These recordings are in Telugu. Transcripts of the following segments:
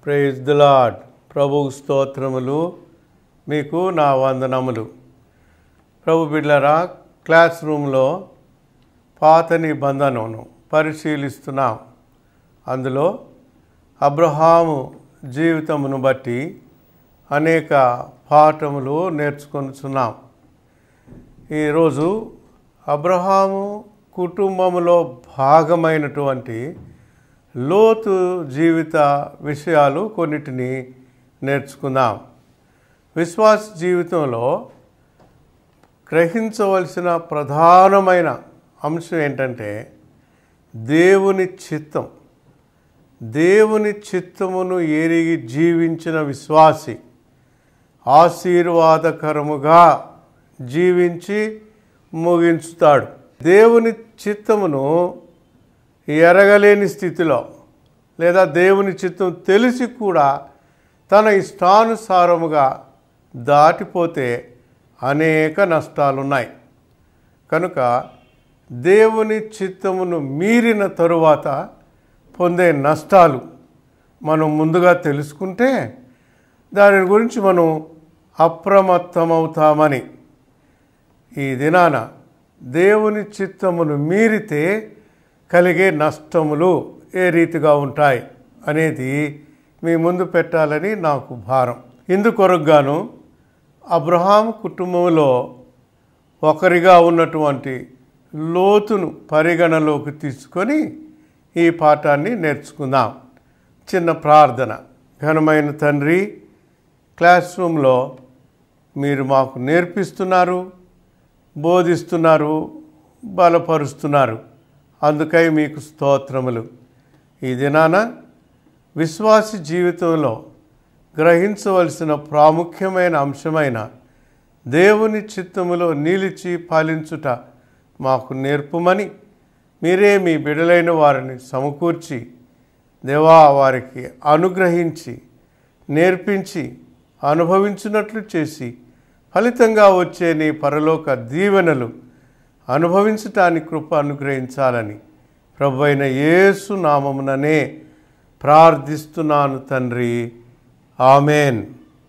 ప్రైజ్ ద లాడ్ ప్రభు స్తోత్రములు మీకు నా వందనములు ప్రభు బిడ్లరా క్లాస్ రూమ్లో పాత నిబంధనను పరిశీలిస్తున్నాం అందులో అబ్రహాము జీవితమును బట్టి అనేక పాఠములు నేర్చుకొనుచున్నాం ఈరోజు అబ్రహాము కుటుంబములో భాగమైనటువంటి లోతు జీవిత విషయాలు కొన్నిటిని నేర్చుకుందాం విశ్వాస జీవితంలో గ్రహించవలసిన ప్రధానమైన అంశం ఏంటంటే దేవుని చిత్తం దేవుని చిత్తమును ఎరిగి జీవించిన విశ్వాసి ఆశీర్వాదకరముగా జీవించి ముగించుతాడు దేవుని చిత్తమును ఎరగలేని స్థితిలో లేదా దేవుని చిత్తం తెలిసి కూడా తన ఇష్టానుసారముగా దాటిపోతే అనేక నష్టాలున్నాయి కనుక దేవుని చిత్తమును మీరిన తరువాత పొందే నష్టాలు మనం ముందుగా తెలుసుకుంటే దాని గురించి మనం అప్రమత్తమవుతామని ఈ దినాన దేవుని చిత్తమును మీరితే కలిగే నష్టములు ఏ రీతిగా ఉంటాయి అనేది మీ ముందు పెట్టాలని నాకు భారం ఇందుకొరకుగాను అబ్రహాం కుటుంబంలో ఒకరిగా ఉన్నటువంటి లోతును పరిగణలోకి తీసుకొని ఈ పాఠాన్ని నేర్చుకుందాం చిన్న ప్రార్థన ఘనమైన తండ్రి క్లాస్ రూమ్లో మీరు మాకు నేర్పిస్తున్నారు బోధిస్తున్నారు బలపరుస్తున్నారు అందుకై మీకు స్తోత్రములు ఈ దినాన విశ్వాసి జీవితంలో గ్రహించవలసిన ప్రాముఖ్యమైన అంశమైన దేవుని చిత్తములో నిలిచి పాలించుట మాకు నేర్పుమని మీరే మీ బిడలైన వారిని సమకూర్చి దేవా వారికి అనుగ్రహించి నేర్పించి అనుభవించినట్లు చేసి ఫలితంగా వచ్చే నీ పరలోక దీవెనలు అనుభవించటానికి కృప అనుగ్రహించాలని ప్రభు అయిన యేసు నామముననే ప్రార్థిస్తున్నాను తండ్రి ఆమెన్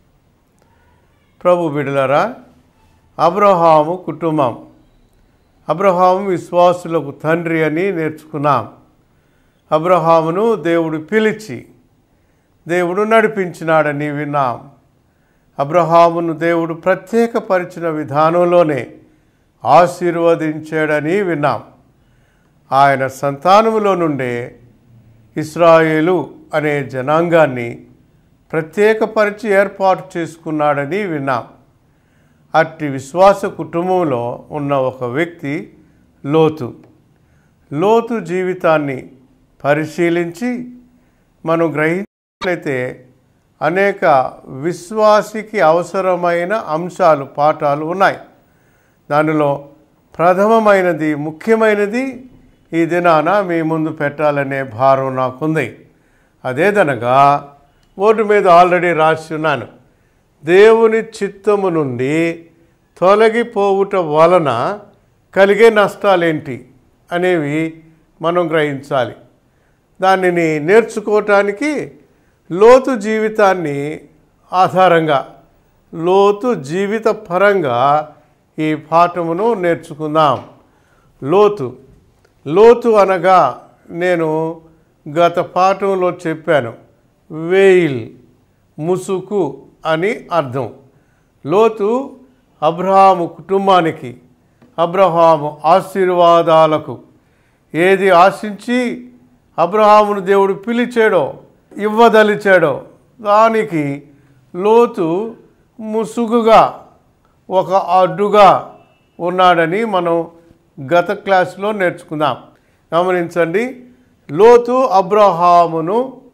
ప్రభు బిడలరా అబ్రహాము కుటుంబం అబ్రహాము విశ్వాసులకు తండ్రి అని నేర్చుకున్నాం అబ్రహామును దేవుడు పిలిచి దేవుడు నడిపించినాడని విన్నాం అబ్రహామును దేవుడు ప్రత్యేకపరిచిన విధానంలోనే ఆశీర్వదించాడని విన్నాం ఆయన సంతానములో నుండే ఇస్రాయేలు అనే జనాంగాన్ని ప్రత్యేకపరిచి ఏర్పాటు చేసుకున్నాడని విన్నాం అట్టి విశ్వాస కుటుంబంలో ఉన్న ఒక వ్యక్తి లోతు లోతు జీవితాన్ని పరిశీలించి మనం గ్రహించినట్లయితే అనేక విశ్వాసికి అవసరమైన అంశాలు పాఠాలు ఉన్నాయి దానిలో ప్రథమమైనది ముఖ్యమైనది ఈ దినాన మీ ముందు పెట్టాలనే భారం నాకుంది అదేదనగా బోర్డు మీద ఆల్రెడీ రాసి ఉన్నాను దేవుని చిత్తము నుండి తొలగిపోవుట వలన కలిగే నష్టాలేంటి అనేవి మనం గ్రహించాలి దానిని నేర్చుకోవటానికి లోతు జీవితాన్ని ఆధారంగా లోతు జీవిత పరంగా ఈ పాఠమును నేర్చుకుందాం లోతు లోతు అనగా నేను గత పాఠంలో చెప్పాను వేయిల్ ముసుకు అని అర్థం లోతు అబ్రహాము కుటుంబానికి అబ్రహాము ఆశీర్వాదాలకు ఏది ఆశించి అబ్రహామును దేవుడు పిలిచాడో ఇవ్వదలిచాడో దానికి లోతు ముసుగుగా ఒక అడ్డుగా ఉన్నాడని మనం గత క్లాసులో నేర్చుకుందాం గమనించండి లోతు అబ్రహామును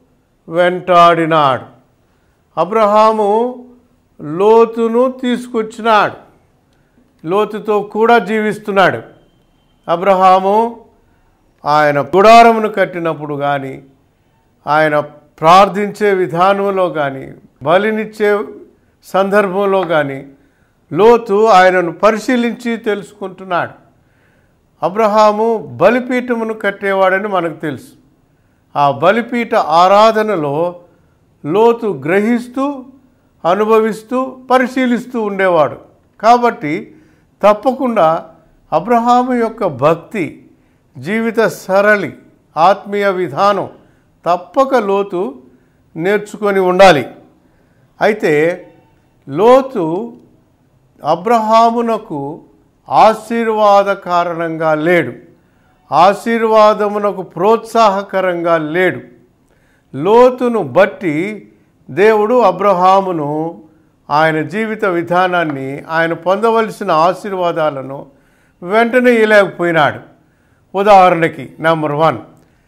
వెంటాడినాడు అబ్రహాము లోతును తీసుకొచ్చినాడు లోతుతో కూడా జీవిస్తున్నాడు అబ్రహాము ఆయన గుడారమును కట్టినప్పుడు కానీ ఆయన ప్రార్థించే విధానంలో కానీ బలినిచ్చే సందర్భంలో కానీ లోతు ఆయనను పరిశీలించి తెలుసుకుంటున్నాడు అబ్రహాము బలిపీఠమును కట్టేవాడని మనకు తెలుసు ఆ బలిపీఠ ఆరాధనలో లోతు గ్రహిస్తూ అనుభవిస్తూ పరిశీలిస్తూ ఉండేవాడు కాబట్టి తప్పకుండా అబ్రహాము యొక్క భక్తి జీవిత సరళి ఆత్మీయ విధానం తప్పక లోతు నేర్చుకొని ఉండాలి అయితే లోతు అబ్రహామునకు ఆశీర్వాద కారణంగా లేడు ఆశీర్వాదమునకు ప్రోత్సాహకరంగా లేడు లోతును బట్టి దేవుడు అబ్రహామును ఆయన జీవిత విధానాన్ని ఆయన పొందవలసిన ఆశీర్వాదాలను వెంటనే ఇవ్వలేకపోయినాడు ఉదాహరణకి నెంబర్ వన్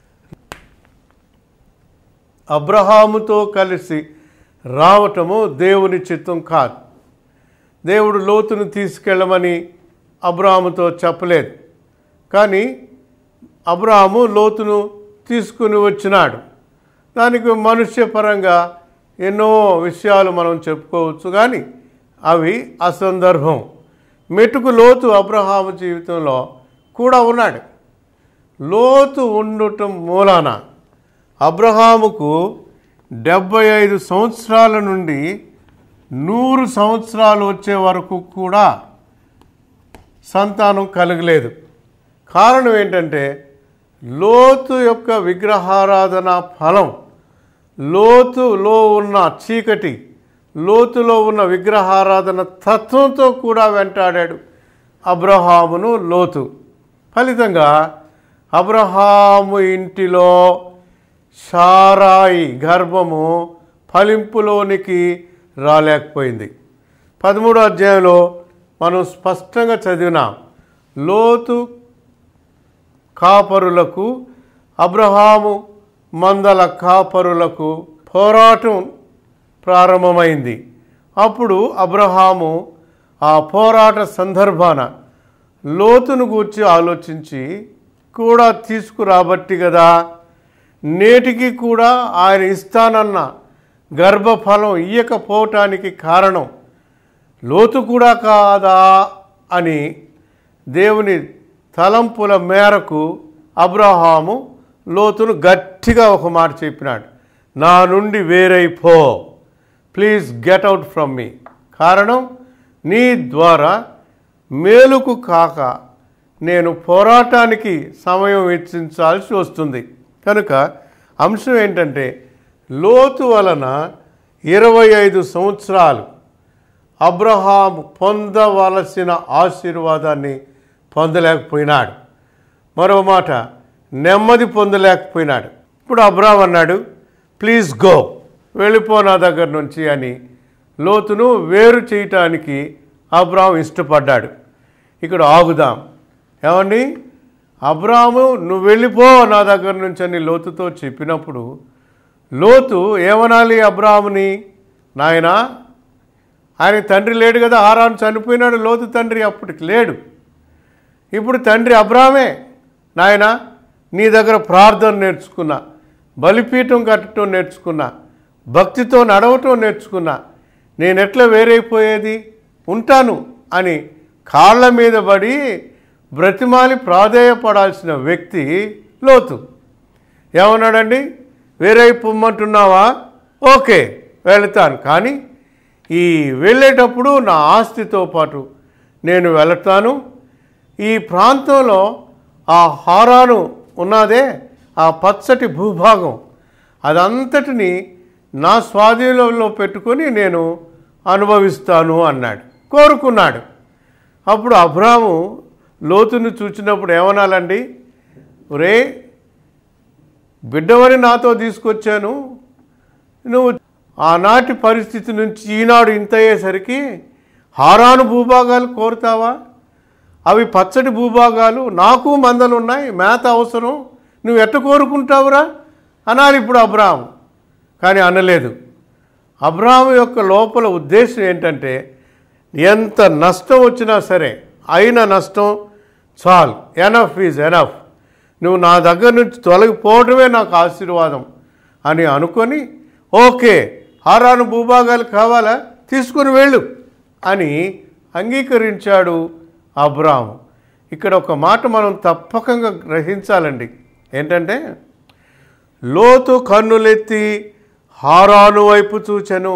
అబ్రహాముతో కలిసి రావటము దేవుని చిత్తం కాదు దేవుడు లోతును తీసుకెళ్ళమని అబ్రాహాముతో చెప్పలేదు కానీ అబ్రాహాము లోతును తీసుకుని వచ్చినాడు దానికి మనుష్యపరంగా ఎన్నో విషయాలు మనం చెప్పుకోవచ్చు కానీ అవి అసందర్భం మెటుకు లోతు అబ్రహాము జీవితంలో కూడా ఉన్నాడు లోతు ఉండటం మూలాన అబ్రహాముకు డెబ్భై ఐదు సంవత్సరాల నుండి నూరు సంవత్సరాలు వచ్చే వరకు కూడా సంతానం కలగలేదు కారణం ఏంటంటే లోతు యొక్క విగ్రహారాధన ఫలం లోతులో ఉన్న చీకటి లోతులో ఉన్న విగ్రహారాధన తత్వంతో కూడా వెంటాడాడు అబ్రహామును లోతు ఫలితంగా అబ్రహాము ఇంటిలో షారాయి గర్భము ఫలింపులోనికి రాలేకపోయింది పదమూడో అధ్యాయంలో మనం స్పష్టంగా చదివినాం లోతు కాపరులకు అబ్రహాము మందల కాపరులకు పోరాటం ప్రారంభమైంది అప్పుడు అబ్రహాము ఆ పోరాట సందర్భాన లోతును గూర్చి ఆలోచించి కూడా తీసుకురాబట్టి కదా నేటికి కూడా ఆయన ఇస్తానన్న గర్భఫలం ఇయ్యకపోవటానికి కారణం లోతు కూడా కాదా అని దేవుని తలంపుల మేరకు అబ్రహాము లోతును గట్టిగా ఒక మాట చెప్పినాడు నా నుండి వేరైపో ప్లీజ్ గెట్ అవుట్ ఫ్రమ్ మీ కారణం నీ ద్వారా మేలుకు కాక నేను పోరాటానికి సమయం వెచ్చించాల్సి వస్తుంది కనుక అంశం ఏంటంటే లోతు వలన ఇరవై ఐదు సంవత్సరాలు అబ్రహాం పొందవలసిన ఆశీర్వాదాన్ని పొందలేకపోయినాడు మరో మాట నెమ్మది పొందలేకపోయినాడు ఇప్పుడు అబ్రాహం అన్నాడు ప్లీజ్ గో వెళ్ళిపో నా దగ్గర నుంచి అని లోతును వేరు చేయటానికి అబ్రాహం ఇష్టపడ్డాడు ఇక్కడ ఆగుదాం ఏమండి అబ్రాహము నువ్వు వెళ్ళిపో నా దగ్గర నుంచి అని లోతుతో చెప్పినప్పుడు లోతు ఏమనాలి అబ్రాహముని నాయనా ఆయన తండ్రి లేడు కదా ఆరాను చనిపోయినాడు లోతు తండ్రి అప్పటికి లేడు ఇప్పుడు తండ్రి అబ్రామే నాయన నీ దగ్గర ప్రార్థన నేర్చుకున్నా బలిపీఠం కట్టడం నేర్చుకున్నా భక్తితో నడవటం నేర్చుకున్నా నేను ఎట్లా వేరైపోయేది ఉంటాను అని కాళ్ళ మీద పడి బ్రతిమాలి ప్రాధేయపడాల్సిన వ్యక్తి లోతు ఏమన్నాడండి వేరైపోమ్మంటున్నావా ఓకే వెళతాను కానీ ఈ వెళ్ళేటప్పుడు నా ఆస్తితో పాటు నేను వెళతాను ఈ ప్రాంతంలో ఆ హారాను ఉన్నదే ఆ పచ్చటి భూభాగం అదంతటిని నా స్వాధీనంలో పెట్టుకొని నేను అనుభవిస్తాను అన్నాడు కోరుకున్నాడు అప్పుడు అబ్రాము లోతును చూచినప్పుడు ఏమనాలండి రే బిడ్డవని నాతో తీసుకొచ్చాను నువ్వు ఆనాటి పరిస్థితి నుంచి ఈనాడు ఇంత అయ్యేసరికి హారాను భూభాగాలు కోరుతావా అవి పచ్చటి భూభాగాలు నాకు మందలు ఉన్నాయి మేత అవసరం నువ్వు ఎట్ట కోరుకుంటావురా అనాలి ఇప్పుడు అబ్రాహం కానీ అనలేదు అబ్రాహం యొక్క లోపల ఉద్దేశం ఏంటంటే ఎంత నష్టం వచ్చినా సరే అయిన నష్టం చాలు ఎనఫ్ ఈజ్ ఎనఫ్ నువ్వు నా దగ్గర నుంచి తొలగిపోవడమే నాకు ఆశీర్వాదం అని అనుకొని ఓకే హారాను భూభాగాలు కావాలా తీసుకుని వెళ్ళు అని అంగీకరించాడు అబ్రాము ఇక్కడ ఒక మాట మనం తప్పకంగా గ్రహించాలండి ఏంటంటే లోతు కన్నులెత్తి హారాను వైపు చూచెను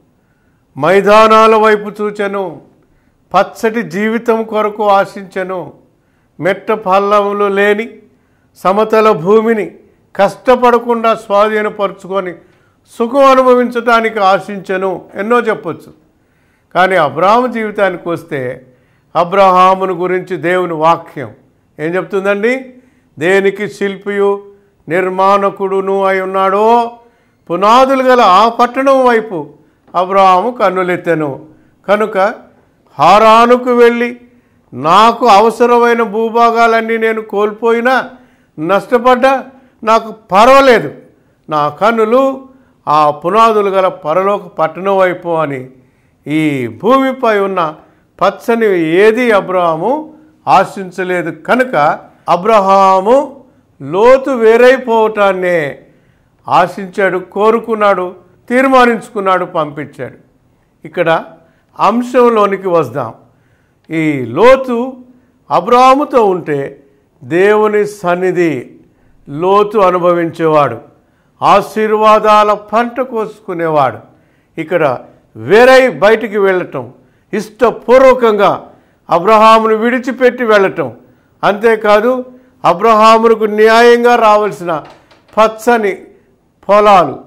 మైదానాల వైపు చూచెను పచ్చటి జీవితం కొరకు ఆశించెను మెట్ట పల్లములు లేని సమతల భూమిని కష్టపడకుండా స్వాధీనపరుచుకొని సుఖం అనుభవించడానికి ఆశించెను ఎన్నో చెప్పొచ్చు కానీ అబ్రాహాము జీవితానికి వస్తే అబ్రహామును గురించి దేవుని వాక్యం ఏం చెప్తుందండి దేనికి శిల్పియు నిర్మాణకుడును అయి ఉన్నాడో పునాదులు గల ఆ పట్టణం వైపు అబ్రహాము కన్నులెత్తెను కనుక హారానుకు వెళ్ళి నాకు అవసరమైన భూభాగాలన్నీ నేను కోల్పోయినా నష్టపడ్డా నాకు పర్వాలేదు నా కన్నులు ఆ పునాదులు గల పరలోక పట్టణం వైపు అని ఈ భూమిపై ఉన్న పచ్చని ఏది అబ్రహాము ఆశించలేదు కనుక అబ్రహాము లోతు వేరైపోవటాన్నే ఆశించాడు కోరుకున్నాడు తీర్మానించుకున్నాడు పంపించాడు ఇక్కడ అంశంలోనికి వద్దాం ఈ లోతు అబ్రాహాముతో ఉంటే దేవుని సన్నిధి లోతు అనుభవించేవాడు ఆశీర్వాదాల పంట కోసుకునేవాడు ఇక్కడ వేరై బయటికి వెళ్ళటం ఇష్టపూర్వకంగా అబ్రహామును విడిచిపెట్టి వెళ్ళటం అంతేకాదు అబ్రహామునకు న్యాయంగా రావాల్సిన పచ్చని పొలాలు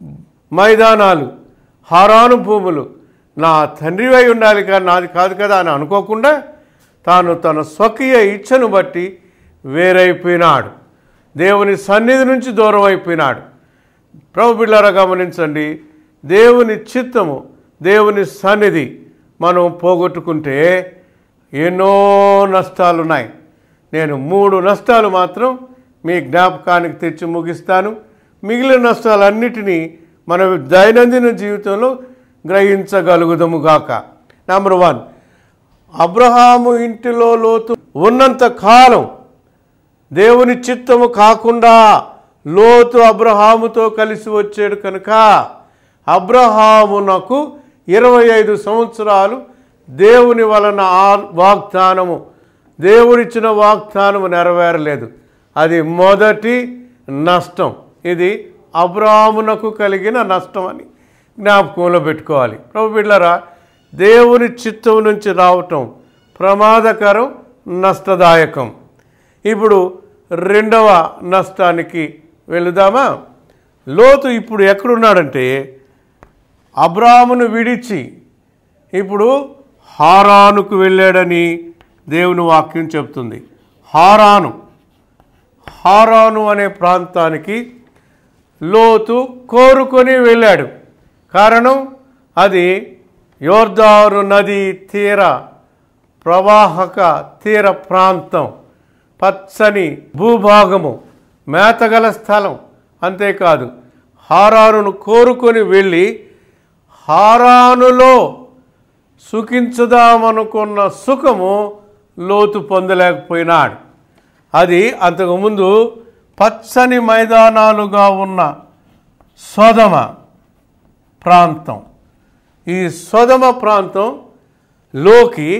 మైదానాలు హారాను భూములు నా తండ్రివై ఉండాలి కానీ నాది కాదు కదా అని అనుకోకుండా తాను తన స్వకీయ ఇచ్ఛను బట్టి వేరైపోయినాడు దేవుని సన్నిధి నుంచి దూరం అయిపోయినాడు ప్రభు బిళ్ళారా గమనించండి దేవుని చిత్తము దేవుని సన్నిధి మనం పోగొట్టుకుంటే ఎన్నో నష్టాలు ఉన్నాయి నేను మూడు నష్టాలు మాత్రం మీ జ్ఞాపకానికి తెచ్చి ముగిస్తాను మిగిలిన నష్టాలన్నిటినీ మనం దైనందిన జీవితంలో గ్రహించగలుగుదము గాక నెంబర్ వన్ అబ్రహాము ఇంటిలో లోతు ఉన్నంత కాలం దేవుని చిత్తము కాకుండా లోతు అబ్రహాముతో కలిసి వచ్చాడు కనుక అబ్రహామునకు ఇరవై ఐదు సంవత్సరాలు దేవుని వలన ఆ వాగ్దానము దేవుడిచ్చిన వాగ్దానము నెరవేరలేదు అది మొదటి నష్టం ఇది అబ్రాహ్మునకు కలిగిన నష్టం అని జ్ఞాపకంలో పెట్టుకోవాలి ప్రభు బిడ్డలారా దేవుని చిత్తం నుంచి రావటం ప్రమాదకరం నష్టదాయకం ఇప్పుడు రెండవ నష్టానికి వెళుదామా లోతు ఇప్పుడు ఎక్కడున్నాడంటే అబ్రాహ్మును విడిచి ఇప్పుడు హారానుకు వెళ్ళాడని దేవుని వాక్యం చెప్తుంది హారాను హారాను అనే ప్రాంతానికి లోతు కోరుకొని వెళ్ళాడు కారణం అది యోర్దారు నది తీర ప్రవాహక తీర ప్రాంతం పచ్చని భూభాగము మేతగల స్థలం అంతేకాదు హారానును కోరుకొని వెళ్ళి హారానులో సుఖించుదామనుకున్న సుఖము లోతు పొందలేకపోయినాడు అది అంతకుముందు పచ్చని మైదానాలుగా ఉన్న సోదమ ప్రాంతం ఈ సోదమ ప్రాంతం లోకి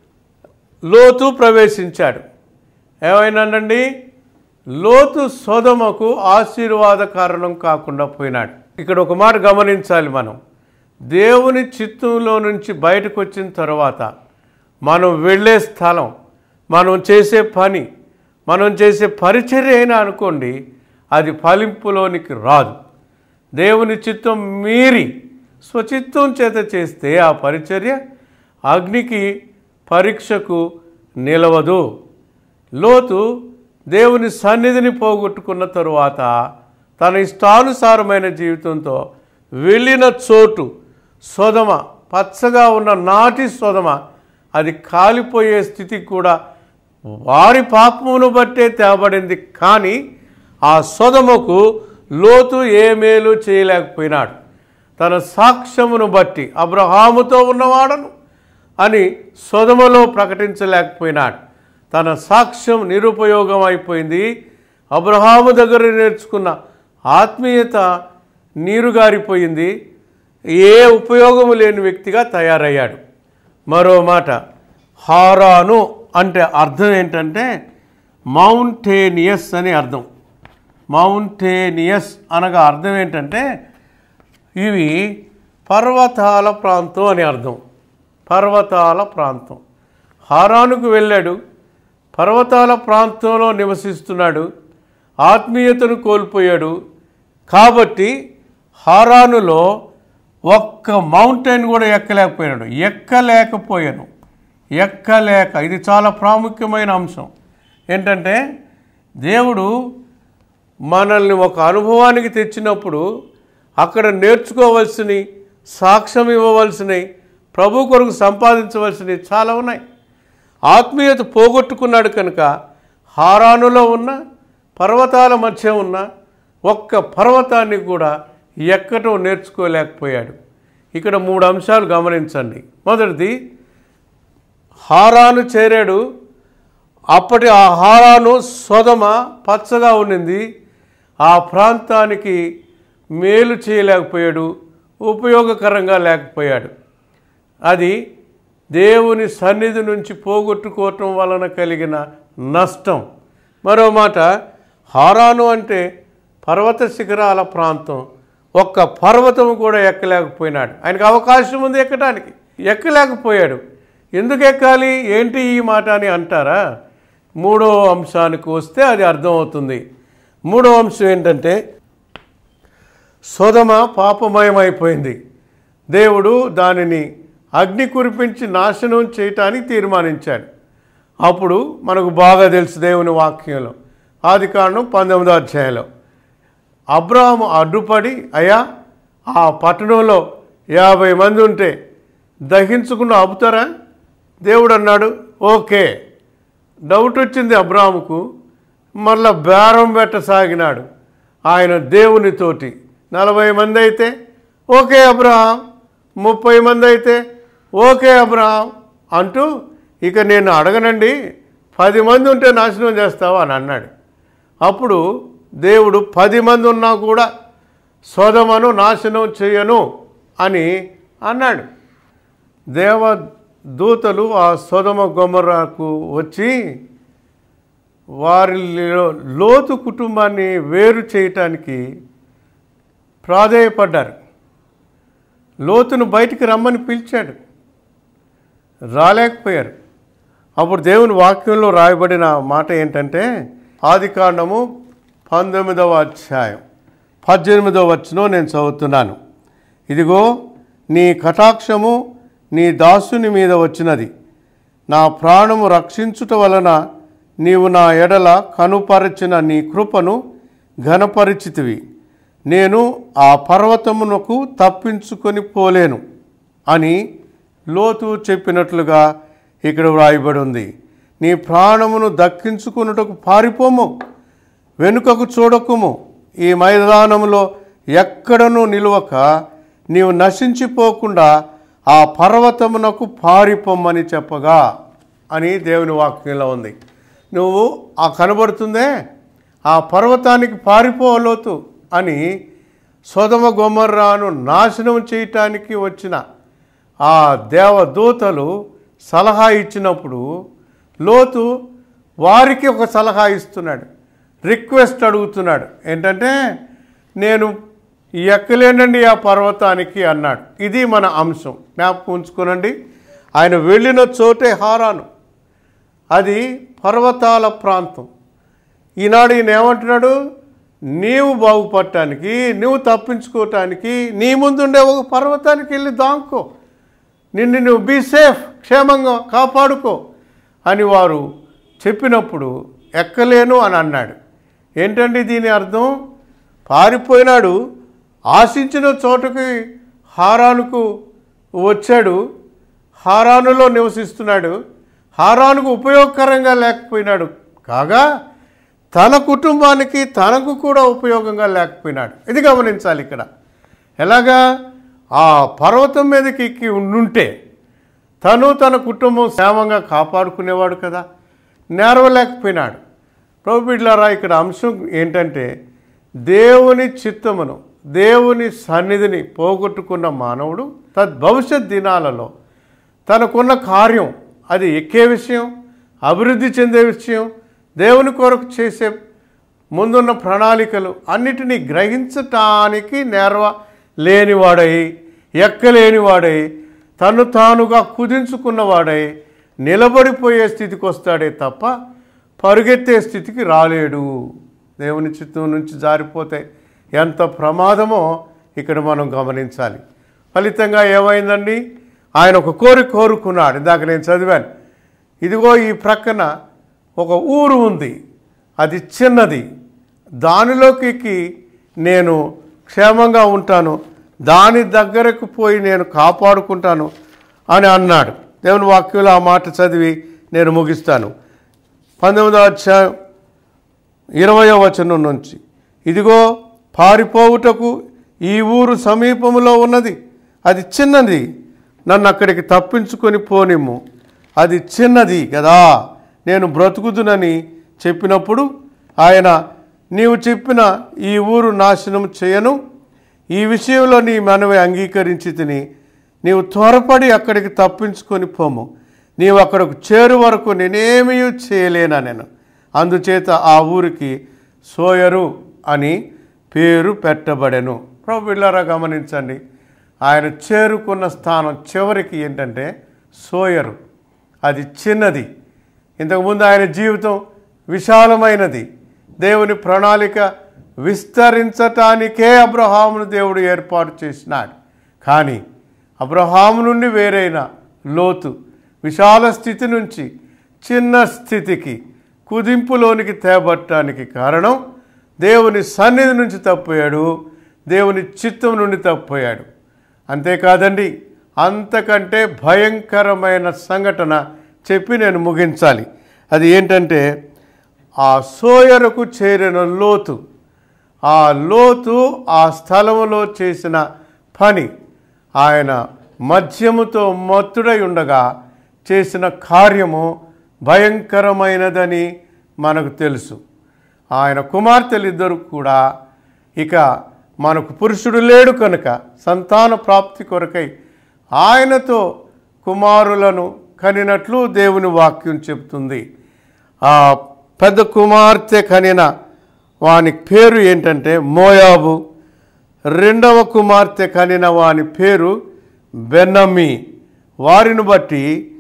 లోతు ప్రవేశించాడు ఏమైనానండి లోతు సోదమకు ఆశీర్వాద కారణం కాకుండా పోయినాడు ఇక్కడ ఒక మాట గమనించాలి మనం దేవుని చిత్తంలో నుంచి బయటకు వచ్చిన తర్వాత మనం వెళ్ళే స్థలం మనం చేసే పని మనం చేసే పరిచర్య అయినా అనుకోండి అది ఫలింపులోనికి రాదు దేవుని చిత్తం మీరి స్వచిత్తం చేత చేస్తే ఆ పరిచర్య అగ్నికి పరీక్షకు నిలవదు లోతు దేవుని సన్నిధిని పోగొట్టుకున్న తరువాత తన ఇష్టానుసారమైన జీవితంతో వెళ్ళిన చోటు సొదమ పచ్చగా ఉన్న నాటి సొదమ అది కాలిపోయే స్థితికి కూడా వారి పాపమును బట్టే తేబడింది కానీ ఆ సొదమకు లోతు ఏ మేలు చేయలేకపోయినాడు తన సాక్ష్యమును బట్టి అబ్రహాముతో ఉన్నవాడను అని సొదమలో ప్రకటించలేకపోయినాడు తన సాక్ష్యం నిరుపయోగం అయిపోయింది అబ్రహాము దగ్గర నేర్చుకున్న ఆత్మీయత నీరుగారిపోయింది ఏ ఉపయోగము లేని వ్యక్తిగా తయారయ్యాడు మరో మాట హారాను అంటే అర్థం ఏంటంటే మౌంటేనియస్ అని అర్థం మౌంటేనియస్ అనగా అర్థం ఏంటంటే ఇవి పర్వతాల ప్రాంతం అని అర్థం పర్వతాల ప్రాంతం హారానుకు వెళ్ళాడు పర్వతాల ప్రాంతంలో నివసిస్తున్నాడు ఆత్మీయతను కోల్పోయాడు కాబట్టి హారానులో ఒక్క మౌంటైన్ కూడా ఎక్కలేకపోయాడు ఎక్కలేకపోయాను ఎక్కలేక ఇది చాలా ప్రాముఖ్యమైన అంశం ఏంటంటే దేవుడు మనల్ని ఒక అనుభవానికి తెచ్చినప్పుడు అక్కడ నేర్చుకోవలసినవి సాక్ష్యం ఇవ్వవలసినవి ప్రభు కొరకు సంపాదించవలసినవి చాలా ఉన్నాయి ఆత్మీయత పోగొట్టుకున్నాడు కనుక హారానులో ఉన్న పర్వతాల మధ్య ఉన్న ఒక్క పర్వతాన్ని కూడా ఎక్కటం నేర్చుకోలేకపోయాడు ఇక్కడ మూడు అంశాలు గమనించండి మొదటిది హారాను చేరాడు అప్పటి ఆ హారాను సొదమ పచ్చగా ఉన్నింది ఆ ప్రాంతానికి మేలు చేయలేకపోయాడు ఉపయోగకరంగా లేకపోయాడు అది దేవుని సన్నిధి నుంచి పోగొట్టుకోవటం వలన కలిగిన నష్టం మరో మాట హారాను అంటే పర్వత శిఖరాల ప్రాంతం ఒక్క పర్వతం కూడా ఎక్కలేకపోయినాడు ఆయనకు అవకాశం ఉంది ఎక్కడానికి ఎక్కలేకపోయాడు ఎందుకు ఎక్కాలి ఏంటి ఈ మాట అని అంటారా మూడో అంశానికి వస్తే అది అర్థమవుతుంది మూడో అంశం ఏంటంటే సోదమ పాపమయమైపోయింది దేవుడు దానిని అగ్ని కురిపించి నాశనం చేయటానికి తీర్మానించాడు అప్పుడు మనకు బాగా తెలుసు దేవుని వాక్యంలో ఆది కాండం పంతొమ్మిదో అధ్యాయంలో అబ్రాహము అడ్డుపడి అయ్యా ఆ పట్టణంలో యాభై మంది ఉంటే దహించకుండా ఆపుతారా దేవుడు అన్నాడు ఓకే డౌట్ వచ్చింది అబ్రాహముకు మళ్ళా బేరం పెట్టసాగినాడు ఆయన దేవునితోటి నలభై మంది అయితే ఓకే అబ్రహాం ముప్పై మంది అయితే ఓకే అబ్రహాం అంటూ ఇక నేను అడగనండి పది మంది ఉంటే నాశనం చేస్తావా అని అన్నాడు అప్పుడు దేవుడు పది మంది ఉన్నా కూడా సోదమను నాశనం చేయను అని అన్నాడు దేవ దూతలు ఆ సోదమ గొమరకు వచ్చి వారిలో లోతు కుటుంబాన్ని వేరు చేయటానికి ప్రాధేయపడ్డారు లోతును బయటికి రమ్మని పిలిచాడు రాలేకపోయారు అప్పుడు దేవుని వాక్యంలో రాయబడిన మాట ఏంటంటే ఆది కాండము పంతొమ్మిదవ అధ్యాయం పద్దెనిమిదవ వచనం నేను చదువుతున్నాను ఇదిగో నీ కటాక్షము నీ దాసుని మీద వచ్చినది నా ప్రాణము రక్షించుట వలన నీవు నా ఎడల కనుపరచిన నీ కృపను ఘనపరిచితివి నేను ఆ పర్వతమునకు తప్పించుకొని పోలేను అని లోతు చెప్పినట్లుగా ఇక్కడ వ్రాయబడి ఉంది నీ ప్రాణమును దక్కించుకున్నటకు పారిపోము వెనుకకు చూడకుము ఈ మైదానములో ఎక్కడనూ నిలవక నీవు నశించిపోకుండా ఆ పర్వతమునకు పారిపోమ్మని చెప్పగా అని దేవుని వాక్యంలో ఉంది నువ్వు ఆ కనబడుతుందే ఆ పర్వతానికి పారిపోలోతు అని సోదమ గొమర్రాను నాశనం చేయటానికి వచ్చిన ఆ దేవదూతలు సలహా ఇచ్చినప్పుడు లోతు వారికి ఒక సలహా ఇస్తున్నాడు రిక్వెస్ట్ అడుగుతున్నాడు ఏంటంటే నేను ఎక్కలేనండి ఆ పర్వతానికి అన్నాడు ఇది మన అంశం జ్ఞాపకం ఉంచుకోనండి ఆయన వెళ్ళిన చోటే హారాను అది పర్వతాల ప్రాంతం ఈనాడు ఈయన ఏమంటున్నాడు నీవు బాగుపడటానికి నువ్వు తప్పించుకోవటానికి నీ ముందుండే ఒక పర్వతానికి వెళ్ళి దాంకో నిన్ను నువ్వు బీ సేఫ్ క్షేమంగా కాపాడుకో అని వారు చెప్పినప్పుడు ఎక్కలేను అని అన్నాడు ఏంటండి దీని అర్థం పారిపోయినాడు ఆశించిన చోటుకి హారానుకు వచ్చాడు హారానులో నివసిస్తున్నాడు హారానుకు ఉపయోగకరంగా లేకపోయినాడు కాగా తన కుటుంబానికి తనకు కూడా ఉపయోగంగా లేకపోయినాడు ఇది గమనించాలి ఇక్కడ ఎలాగా ఆ పర్వతం మీదకి ఎక్కి ఉండుంటే తను తన కుటుంబం క్షేమంగా కాపాడుకునేవాడు కదా నేరవలేకపోయినాడు ప్రభు బిడ్లారా ఇక్కడ అంశం ఏంటంటే దేవుని చిత్తమును దేవుని సన్నిధిని పోగొట్టుకున్న మానవుడు తద్భవిష్యత్ దినాలలో తనకున్న కార్యం అది ఎక్కే విషయం అభివృద్ధి చెందే విషయం దేవుని కొరకు చేసే ముందున్న ప్రణాళికలు అన్నిటినీ గ్రహించటానికి నేర్వ లేనివాడై ఎక్కలేనివాడై తను తానుగా కుదించుకున్నవాడై నిలబడిపోయే స్థితికి వస్తాడే తప్ప పరుగెత్తే స్థితికి రాలేడు దేవుని చిత్తం నుంచి జారిపోతే ఎంత ప్రమాదమో ఇక్కడ మనం గమనించాలి ఫలితంగా ఏమైందండి ఆయన ఒక కోరిక కోరుకున్నాడు ఇందాక నేను చదివాను ఇదిగో ఈ ప్రక్కన ఒక ఊరు ఉంది అది చిన్నది దానిలోకి ఎక్కి నేను క్షేమంగా ఉంటాను దాని దగ్గరకు పోయి నేను కాపాడుకుంటాను అని అన్నాడు దేవుని వాక్యంలో ఆ మాట చదివి నేను ముగిస్తాను పంతొమ్మిదవ అధ్యాయం ఇరవయో వచనం నుంచి ఇదిగో పారిపోవుటకు ఈ ఊరు సమీపంలో ఉన్నది అది చిన్నది నన్ను అక్కడికి తప్పించుకొని పోనిమ్ము అది చిన్నది కదా నేను బ్రతుకుదునని చెప్పినప్పుడు ఆయన నీవు చెప్పిన ఈ ఊరు నాశనం చేయను ఈ విషయంలో నీ మనవి అంగీకరించి తిని నీవు త్వరపడి అక్కడికి తప్పించుకొని పోము నీవు అక్కడకు చేరు వరకు నేనేమీ చేయలేనా నేను అందుచేత ఆ ఊరికి సోయరు అని పేరు పెట్టబడెను ప్రభుళ్ళారా గమనించండి ఆయన చేరుకున్న స్థానం చివరికి ఏంటంటే సోయరు అది చిన్నది ఇంతకుముందు ఆయన జీవితం విశాలమైనది దేవుని ప్రణాళిక విస్తరించటానికే అబ్రహామును దేవుడు ఏర్పాటు చేసినాడు కానీ అబ్రహాము నుండి వేరైన లోతు విశాల స్థితి నుంచి చిన్న స్థితికి కుదింపులోనికి తేబట్టడానికి కారణం దేవుని సన్నిధి నుంచి తప్పోయాడు దేవుని చిత్తం నుండి తప్పోయాడు అంతేకాదండి అంతకంటే భయంకరమైన సంఘటన చెప్పి నేను ముగించాలి అది ఏంటంటే ఆ సోయరకు చేరిన లోతు ఆ లోతు ఆ స్థలములో చేసిన పని ఆయన మద్యముతో మత్తుడై ఉండగా చేసిన కార్యము భయంకరమైనదని మనకు తెలుసు ఆయన కుమార్తెలిద్దరు కూడా ఇక మనకు పురుషుడు లేడు కనుక సంతాన ప్రాప్తి కొరకై ఆయనతో కుమారులను కనినట్లు దేవుని వాక్యం చెప్తుంది ఆ పెద్ద కుమార్తె కనిన వాని పేరు ఏంటంటే మోయాబు రెండవ కుమార్తె కనిన వాని పేరు బెన్నమ్మి వారిని బట్టి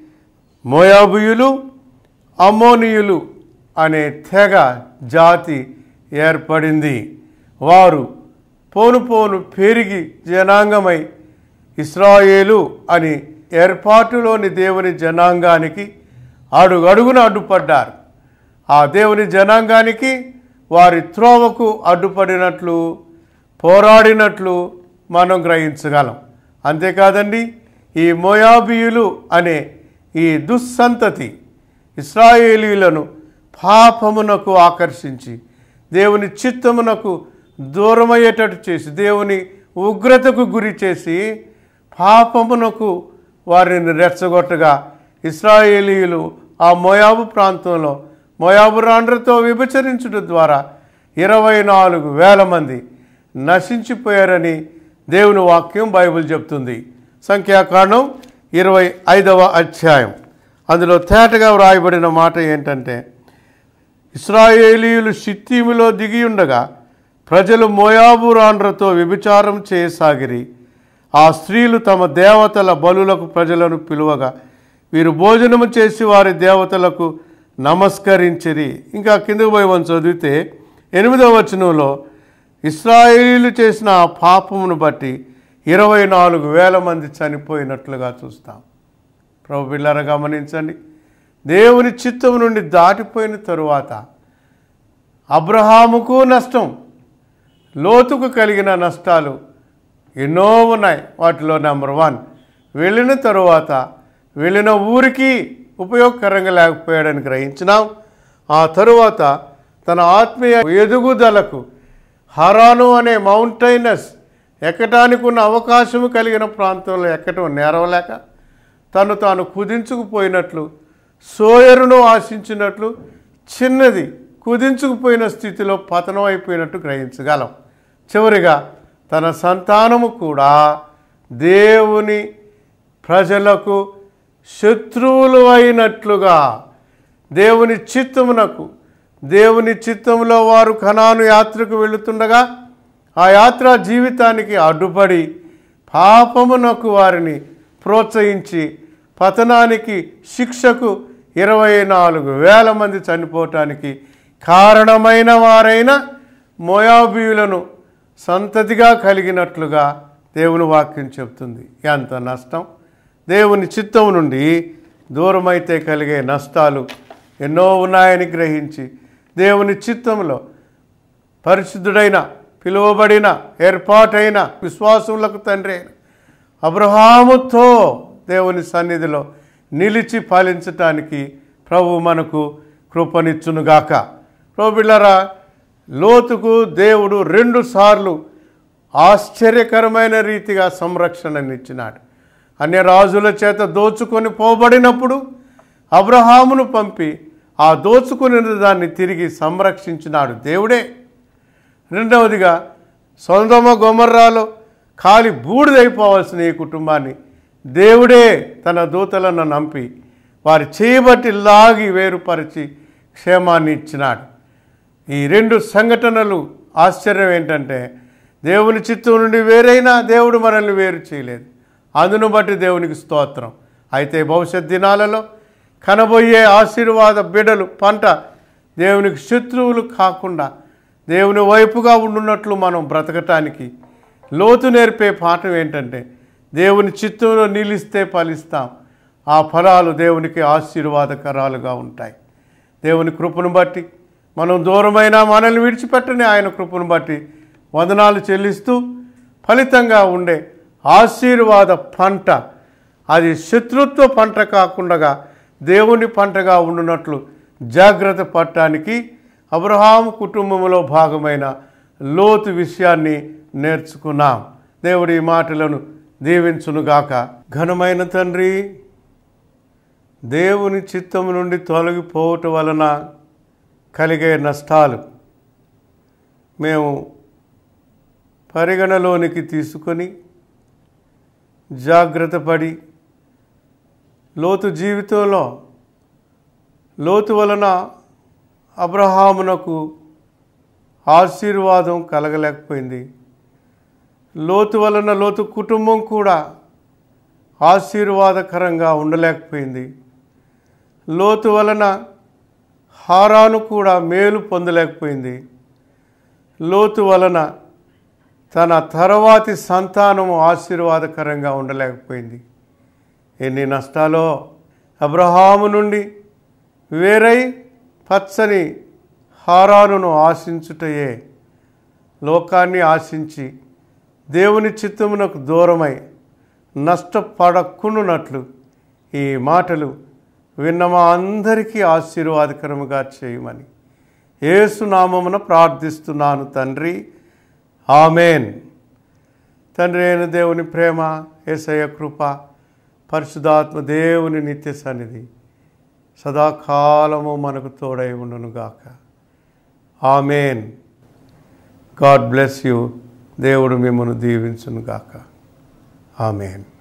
మోయాబుయులు అమ్మోనియులు అనే తెగ జాతి ఏర్పడింది వారు పోను పోను పెరిగి జనాంగమై ఇస్రాయేలు అని ఏర్పాటులోని దేవుని జనాంగానికి అడుగడుగున అడ్డుపడ్డారు ఆ దేవుని జనాంగానికి వారి త్రోవకు అడ్డుపడినట్లు పోరాడినట్లు మనం గ్రహించగలం అంతేకాదండి ఈ మోయాబీయులు అనే ఈ దుస్సంతతి ఇస్రాయేలీలను పాపమునకు ఆకర్షించి దేవుని చిత్తమునకు దూరమయ్యేటట్టు చేసి దేవుని ఉగ్రతకు గురి చేసి పాపమునకు వారిని రెచ్చగొట్టగా ఇస్రాయేలీయులు ఆ మోయాబు ప్రాంతంలో మోయాబు రాండ్రతో విభచరించడం ద్వారా ఇరవై నాలుగు వేల మంది నశించిపోయారని దేవుని వాక్యం బైబిల్ చెప్తుంది సంఖ్యాకాండం ఇరవై ఐదవ అధ్యాయం అందులో తేటగా వ్రాయబడిన మాట ఏంటంటే ఇస్రాయేలీయులు షిత్తీములో దిగి ఉండగా ప్రజలు మోయాబు రాండ్రతో వ్యభిచారం చేయసాగిరి ఆ స్త్రీలు తమ దేవతల బలులకు ప్రజలను పిలువగా వీరు భోజనము చేసి వారి దేవతలకు నమస్కరించిరి ఇంకా కిందకు పోయి మనం చదివితే ఎనిమిదవ వచనంలో ఇస్రాయేలీలు చేసిన ఆ పాపమును బట్టి ఇరవై నాలుగు వేల మంది చనిపోయినట్లుగా చూస్తాం ప్రభు బిళ్ళారా గమనించండి దేవుని చిత్తం నుండి దాటిపోయిన తరువాత అబ్రహాముకు నష్టం లోతుకు కలిగిన నష్టాలు ఎన్నో ఉన్నాయి వాటిలో నెంబర్ వన్ వెళ్ళిన తరువాత వెళ్ళిన ఊరికి ఉపయోగకరంగా లేకపోయాడని గ్రహించినాం ఆ తరువాత తన ఆత్మీయ ఎదుగుదలకు హరాను అనే మౌంటైనస్ ఎక్కటానికి ఉన్న అవకాశము కలిగిన ప్రాంతంలో ఎక్కటం నేరవలేక తను తాను కుదించుకుపోయినట్లు సోయరును ఆశించినట్లు చిన్నది కుదించుకుపోయిన స్థితిలో పతనం అయిపోయినట్టు గ్రహించగలం చివరిగా తన సంతానము కూడా దేవుని ప్రజలకు శత్రువులు అయినట్లుగా దేవుని చిత్తమునకు దేవుని చిత్తంలో వారు కనాను యాత్రకు వెళుతుండగా ఆ యాత్రా జీవితానికి అడ్డుపడి పాపమునకు వారిని ప్రోత్సహించి పతనానికి శిక్షకు ఇరవై నాలుగు వేల మంది చనిపోవటానికి కారణమైన వారైన మోయాబీయులను సంతతిగా కలిగినట్లుగా దేవుని వాక్యం చెప్తుంది ఎంత నష్టం దేవుని చిత్తం నుండి దూరమైతే కలిగే నష్టాలు ఎన్నో ఉన్నాయని గ్రహించి దేవుని చిత్తంలో పరిశుద్ధుడైన పిలువబడిన ఏర్పాటైన విశ్వాసములకు తండ్రి అయిన అబ్రహాముతో దేవుని సన్నిధిలో నిలిచి ఫలించటానికి ప్రభు మనకు కృపనిచ్చునుగాక ప్రోబిళ్ళరా లోతుకు దేవుడు రెండు సార్లు ఆశ్చర్యకరమైన రీతిగా సంరక్షణనిచ్చినాడు అన్య రాజుల చేత దోచుకొని పోబడినప్పుడు అబ్రహామును పంపి ఆ దోచుకుని దాన్ని తిరిగి సంరక్షించినాడు దేవుడే రెండవదిగా సొంతమ గొమర్రాలో కాలి బూడిదైపోవాల్సిన ఈ కుటుంబాన్ని దేవుడే తన దూతలను నంపి వారి చేయబట్టి లాగి వేరుపరిచి క్షేమాన్ని ఇచ్చినాడు ఈ రెండు సంఘటనలు ఆశ్చర్యం ఏంటంటే దేవుని చిత్తం నుండి వేరైనా దేవుడు మనల్ని వేరు చేయలేదు అందును బట్టి దేవునికి స్తోత్రం అయితే భవిష్యత్ దినాలలో కనబోయే ఆశీర్వాద బిడలు పంట దేవునికి శత్రువులు కాకుండా దేవుని వైపుగా ఉండున్నట్లు మనం బ్రతకటానికి లోతు నేర్పే పాఠం ఏంటంటే దేవుని చిత్తంలో నిలిస్తే ఫలిస్తాం ఆ ఫలాలు దేవునికి ఆశీర్వాదకరాలుగా ఉంటాయి దేవుని కృపను బట్టి మనం దూరమైన మనల్ని విడిచిపెట్టని ఆయన కృపను బట్టి వందనాలు చెల్లిస్తూ ఫలితంగా ఉండే ఆశీర్వాద పంట అది శత్రుత్వ పంట కాకుండా దేవుని పంటగా ఉండునట్లు జాగ్రత్త పడటానికి అబ్రహాం కుటుంబంలో భాగమైన లోతు విషయాన్ని నేర్చుకున్నాం దేవుడి ఈ మాటలను దీవించునుగాక ఘనమైన తండ్రి దేవుని చిత్తము నుండి తొలగిపోవటం వలన కలిగే నష్టాలు మేము పరిగణలోనికి తీసుకొని జాగ్రత్త పడి లోతు జీవితంలో లోతు వలన అబ్రహామునకు ఆశీర్వాదం కలగలేకపోయింది లోతు వలన లోతు కుటుంబం కూడా ఆశీర్వాదకరంగా ఉండలేకపోయింది లోతు వలన హారాను కూడా మేలు పొందలేకపోయింది లోతు వలన తన తర్వాతి సంతానము ఆశీర్వాదకరంగా ఉండలేకపోయింది ఎన్ని నష్టాలో అబ్రహాము నుండి వేరై పచ్చని హారానును ఆశించుటయే లోకాన్ని ఆశించి దేవుని చిత్తమునకు దూరమై నష్టపడకుండునట్లు ఈ మాటలు విన్న మా అందరికీ ఆశీర్వాదకరముగా చేయమని ఏసునామమున ప్రార్థిస్తున్నాను తండ్రి ఆమెన్ తండ్రి అయిన దేవుని ప్రేమ ఏసయ్య కృప పరిశుధాత్మ దేవుని నిత్య సన్నిధి సదాకాలము మనకు తోడై ఉండునుగాక ఆమెన్ గాడ్ బ్లెస్ యూ దేవుడు మిమ్మల్ని దీవించునుగాక ఆమెన్